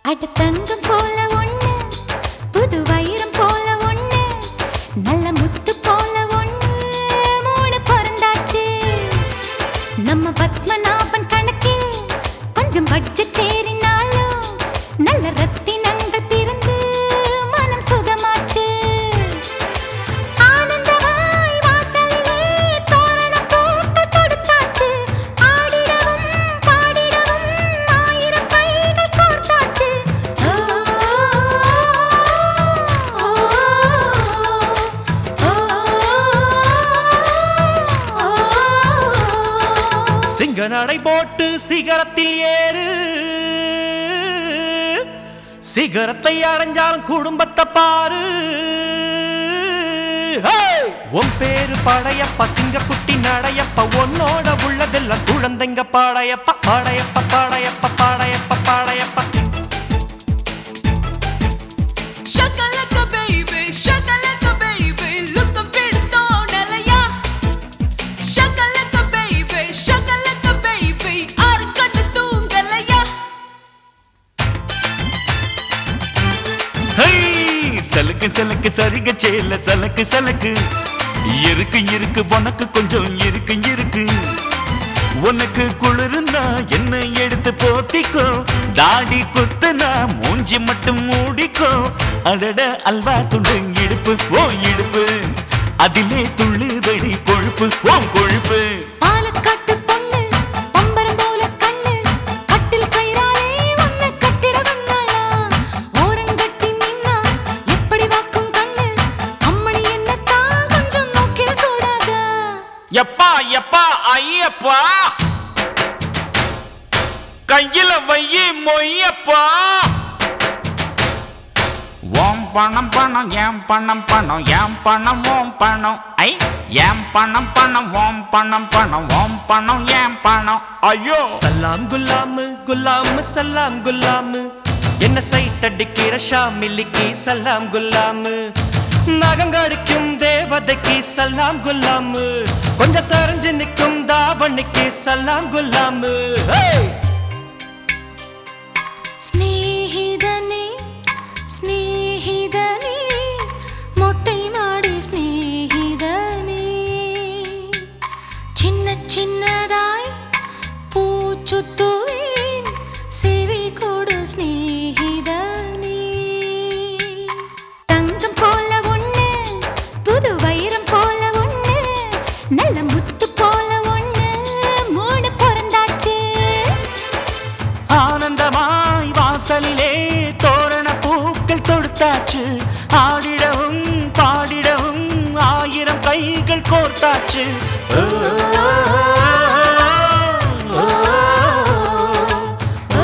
அட தங்கம் போல ஒண்ணு புது வைரம் போல ஒண்ணு நல்ல முத்து போல ஒண்ணு மூணு பிறந்தாச்சு நம்ம பத்மநாபன் கணக்கில் கொஞ்சம் பட்ஜெட் தேறினாலும் நல்ல ரத்தினங்கள் பிறந்து மனம் சுகமாச்சு ஆனந்தமாய் வாசலிலே தோரணம் போட்டு கொடுத்தாச்சு ஆடிடவும் பாடிடவும் ஆயிரம் கைகள் கோர்த்தாச்சு ஓ, ஓ, ஓ, ஓ. சிங்க நடை போட்டு சிகரத்தில் ஏறு சிகரத்தை அடைஞ்சாலும் குடும்பத்தை பாரு ஹே! உன் பேரு படையப்பா சிங்க குட்டி நடையப்பா உன்னோட உள்ளதெல்லாம் குழந்தைங்க Padayappa Padayappa Padayappa Padayappa Padayappa Shakalaka baby, shakalaka baby, look a bit tonelaya. Shakalaka baby, shakalaka baby, arkatu tungalaya. ஹை! சலுக்கு சலுக்கு சரிக சேல சலக்கு சலக்கு இருக்கு இருக்கு உனக்கு கொஞ்சம் இருக்கு இருக்கு உனக்கு குளிருந்தா என்ன எடுத்து போத்திக்கோ தாடி குத்துனா மூஞ்சி மட்டும் மூடிக்கோ அடட அல்வா துண்டு இடுப்பு ஓ இடுப்பு அதிலே துள்ளுதடி கொழுப்பு ஓ கொழுப்பு பாலக்காட்டு பொண்ணு பம்பரம் போல கண்ணு கட்டில் கயிறாலே உன்னை கட்டிட வந்தாளா ஓரங்கட்டி நின்னா எப்படி வாக்கும் கண்ணு அம்மணி என்னத்தான் கொஞ்சம் நோக்கிட கூடாதா எப்பா எப்பா ஐயப்பா கையில வையி மொய்யப்பா ஓம் பணம் பணம் ஏம் பணம் பணம் ஏம் பணம் ஓம் பணம் ஐ ஏம் பணம் பணம் ஓம் பணம் பணம் ஓம் பணம் ஏம் பணம் ஐயோ சலாம் குல்லாமு குல்லாமு சலாம் குல்லாமு என்ன சைட் அடிக்கிற ஷாமிலிக்கு சலாம் குல்லாமு நகங்கடிக்கும் தேவதைக்கு சலாம் குல்லாமு கொஞ்சம் சரிஞ்சு நிற்கும் தாவணிக்கு சலாம் குல்லாமு ஹேய்! സ്നേഹിതനേ സ്നേഹിതനേ മൊട്ടை മാടി സ്നേഹിതനേ சின்ன சின்னதாய் பூச்சுத்துவேன் செவி கொடு ஸ்நேகிதனே தங்கம் போல ஒண்ணு புது வைரம் போல ஒண்ணு நல்ல முத்து போல ஒண்ணு மூணு பிறந்தாச்சு ஆனந்தமாய் வாசலிலே தோரண பூக்கள் தொடுத்தாச்சு ஆடிடவும் பாடிடவும் ஆயிரம் கைகள் கோர்த்தாச்சு ஓ, ஓ, ஓ,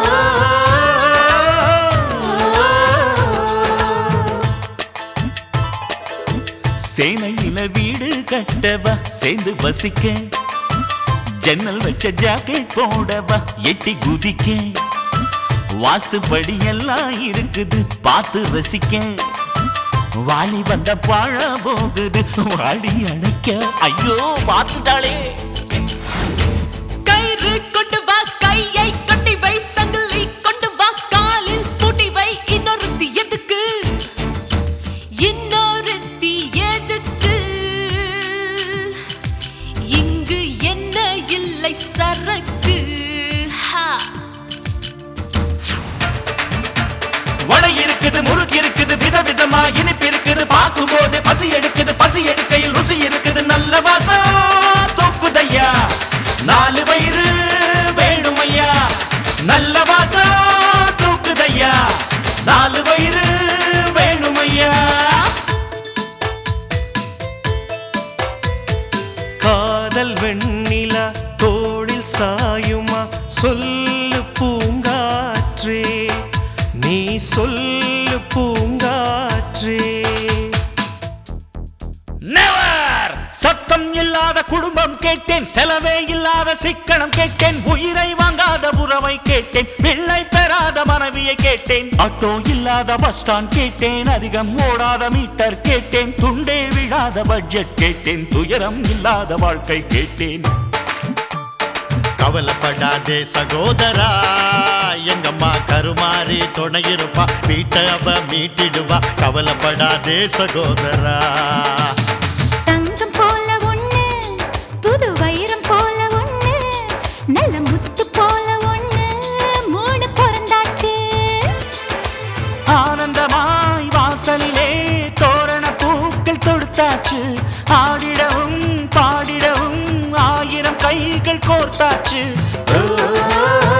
சேனையில வீடு கட்டவா சேர்ந்து வசிக்க ஜன்னல் வச்ச ஜாக்கெட் போடவா எட்டி குதிக்க வாஸ்துபடி எல்லாம் இருக்குது பார்த்து ரசிக்க வாலி வந்த பாழ போகுது வாடி அணைக்க ஐயோ பார்த்துட்டாளே கயிறு கொண்டு வா கையை கட்டி வை சங்கிலி கொண்டு வா காலில் பூட்டி வை இன்னொருத்தி எதுக்கு இன்னொருத்தி எதுக்கு இங்கு என்ன இல்லை சரக்கு ஹா வடை இருக்குது முறுக்கு இருக்குது விதவிதமா இனிப்பு இருக்குது பார்க்கும் போது பசி எடுக்குது பசி எடுக்கையில் ருசி இருக்குது நல்ல வாசம் தூக்குதையா நாலு வயிறு வேணுமையா நல்ல வாசம் தூக்குதையா நாலு வயிறு வேணுமையா காதல் வெண்ணிலா தோளில் சாயுமா சொல்லு பூங்காற்றே நீ சொல்லு பூங்காற்றே நெவர் சத்தம் இல்லாத குடும்பம் கேட்டேன் செலவே இல்லாத சிக்கனம் கேட்டேன் உயிரை வாங்காத உறவை கேட்டேன் பிள்ளை பெறாத மனைவியை கேட்டேன் ஆட்டோ இல்லாத பஸ் ஸ்டாண்ட் கேட்டேன் அதிகம் ஓடாத மீட்டர் கேட்டேன் துண்டே விழாத பட்ஜெட் கேட்டேன் துயரம் இல்லாத வாழ்க்கை கேட்டேன் கவலைப்படாதே சகோதரா எங்கம்மா கருமாறி துணை இருப்பா வீட்டை அவ மீட்டிடுவா கவலைப்படாதே சகோதரா தங்கம் போல ஒண்ணு புது வைரம் போல ஒண்ணு நல்ல முத்து போல ஒண்ணு மூணு பிறந்தாச்சு ஆனந்தமாய் வாசலிலே தோரண பூக்கள் தொடுத்தாச்சு ஆடிடவும் பாடிடவும் ஆயிரம் கைகள் கோர்த்தாச்சு ஓ